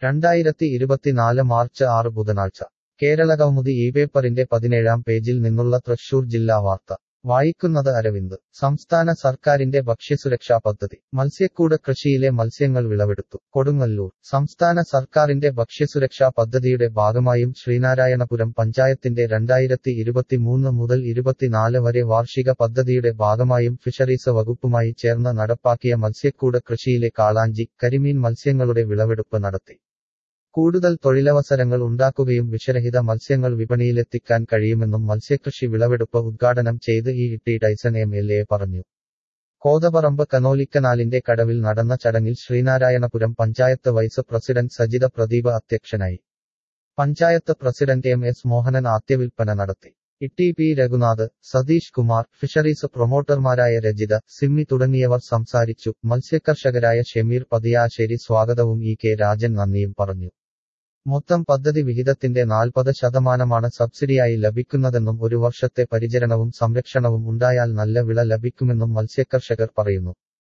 രണ്ടായിരത്തി ഇരുപത്തിനാല് മാർച്ച് ആറ് ബുധനാഴ്ച കേരളകൗമുദി ഈ പേപ്പറിന്റെ പതിനേഴാം പേജിൽ നിന്നുള്ള തൃശൂർ ജില്ലാ വാർത്ത വായിക്കുന്നത് അരവിന്ദ് സംസ്ഥാന സർക്കാരിന്റെ ഭക്ഷ്യസുരക്ഷാ പദ്ധതി മത്സ്യക്കൂട് കൃഷിയിലെ മത്സ്യങ്ങൾ വിളവെടുത്തു കൊടുങ്ങല്ലൂർ സംസ്ഥാന സർക്കാരിന്റെ ഭക്ഷ്യസുരക്ഷാ പദ്ധതിയുടെ ഭാഗമായും ശ്രീനാരായണപുരം പഞ്ചായത്തിന്റെ രണ്ടായിരത്തി ഇരുപത്തിമൂന്ന് മുതൽ ഇരുപത്തിനാല് വരെ വാർഷിക പദ്ധതിയുടെ ഭാഗമായും ഫിഷറീസ് വകുപ്പുമായി ചേർന്ന് നടപ്പാക്കിയ മത്സ്യക്കൂട് കൃഷിയിലെ കാളാഞ്ചി കരിമീൻ മത്സ്യങ്ങളുടെ വിളവെടുപ്പ് നടത്തി കൂടുതൽ തൊഴിലവസരങ്ങൾ ഉണ്ടാക്കുകയും വിഷരഹിത മത്സ്യങ്ങൾ വിപണിയിലെത്തിക്കാൻ കഴിയുമെന്നും മത്സ്യകൃഷി വിളവെടുപ്പ് ഉദ്ഘാടനം ചെയ്ത് E T Dyson M L A പറഞ്ഞു കോതപറമ്പ് കനോലിക്കനാലിന്റെ കടവിൽ നടന്ന ചടങ്ങിൽ ശ്രീനാരായണപുരം പഞ്ചായത്ത് വൈസ് പ്രസിഡന്റ് സജിത പ്രദീപ് അധ്യക്ഷനായി panchayat president M S Mohanan ആദ്യവിൽപ്പന നടത്തി ഇട്ടി പി രഘുനാഥ് സതീഷ് കുമാർ ഫിഷറീസ് പ്രൊമോട്ടർമാരായ രജിത സിമ്മി തുടങ്ങിയവർ സംസാരിച്ചു മത്സ്യകർഷകരായ ഷെമീർ പതിയാശ്ശേരി സ്വാഗതവും ഇ കെ രാജൻ നന്ദിയും പറഞ്ഞു മൊത്തം പദ്ധതി വിഹിതത്തിന്റെ നാൽപ്പത് ശതമാനമാണ് സബ്സിഡിയായി ലഭിക്കുന്നതെന്നും ഒരു വർഷത്തെ പരിചരണവും സംരക്ഷണവും ഉണ്ടായാൽ നല്ല വിള ലഭിക്കുമെന്നും മത്സ്യകർഷകർ പറയുന്നു